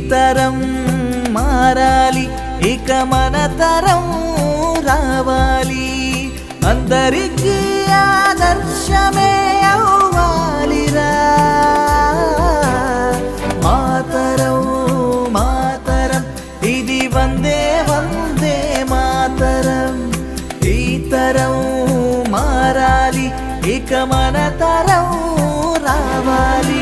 తరం మారాలి ఇక మన తరం రావాలి అందరికీ ఆదర్శమే అవ్వాలిరా మాతరం మాతరం ఇది వందే వందే మాతరం ఈ తరం మారాలి ఇక మన తరం రావాలి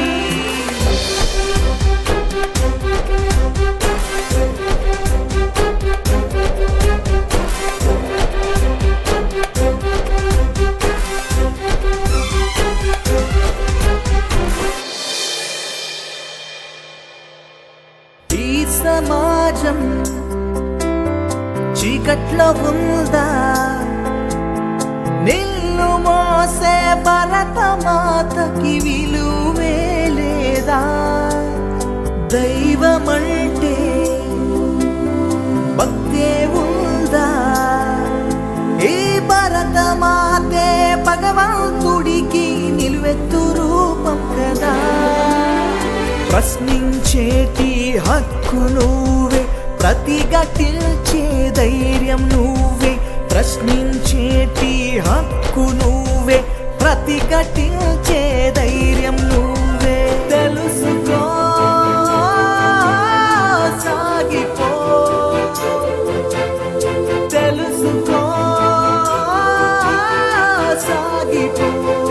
ఈ సమాజం చీకట్లో ఉందా నిల్లు మోసే భరత మాతకి విలువే లేదా దైవమంటే భక్తే ఉందా ఈ భరత మాతే భగవంతుడికి నిలువెత్తు రూపం కదా ప్రశ్నించేటి హక్కు నువ్వే ప్రతిఘటించే ధైర్యం నువ్వే ప్రశ్నించేటి హక్కు నువ్వే ప్రతిఘటించే ధైర్యం నువ్వే తెలుసుకో సాగిపో తెలుసుకో సాగిపో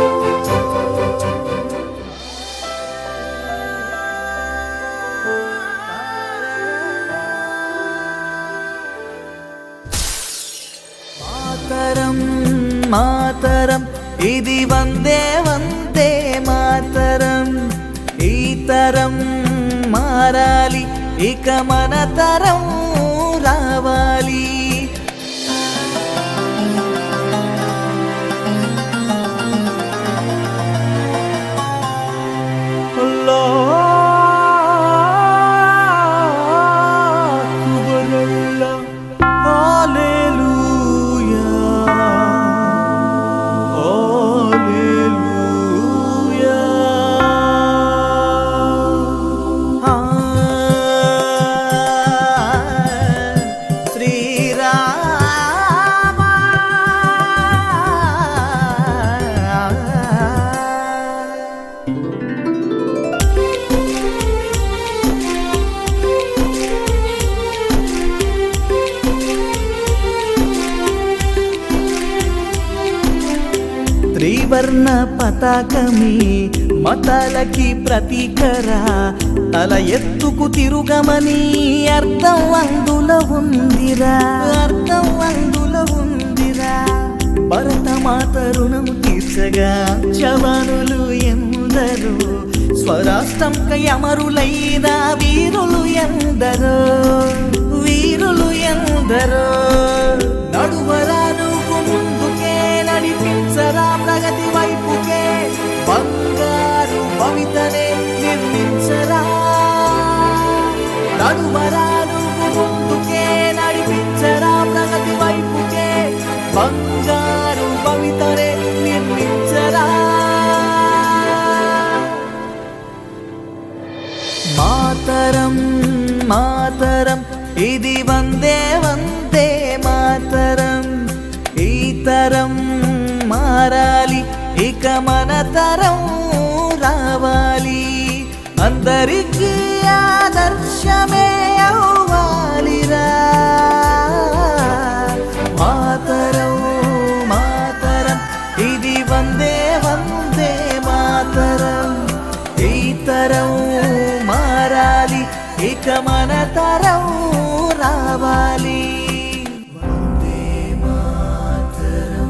మాతరం మాతరం ఇది వందే వందే మాతరం ఈ తరం మారాలి ఇక మన తరం రావాలి శ్రీరామ త్రివర్ణ పతాకమే మతాలకి ప్రతీకరా తల ఎత్తుకు తిరుగమని అర్థం అందులో ఉందిరా అర్థం అందులో ఉందిరా భరత మాత రుణం తీర్చగా జవానులు ఎందరో స్వరాష్ట్రంకై అమరులైన వీరులు ఎందరో వీరులు ఎందరో నడువరా నువ్వు ముందుకే నడిపించరా ప్రగతి వైపుకే బంగారు భవితనే నిర్మించరా నడువరా నువ్వు ముందుకే నడిపించరా ప్రగతి వైపుకే బంగారు భవితనే నిర్మించరా మాతరం మాతరం ఇది వందే వందే మాతరం ఈ తరం మారాలి ఇక మన తరం రావాలి అందరికీ ఆదర్శమే అవ్వాలిరా మాతరం మాతరం ఇది వందే వందే మాతరం ఈ తరం మారాలి ఇక మన తరం రావాలి వందే మాతరం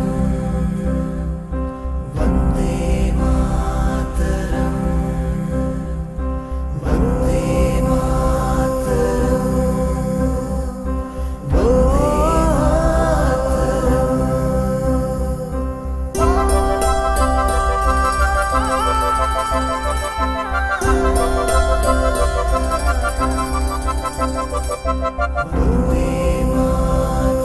వందే మాతరం వందే మాతరం వందే మాతరం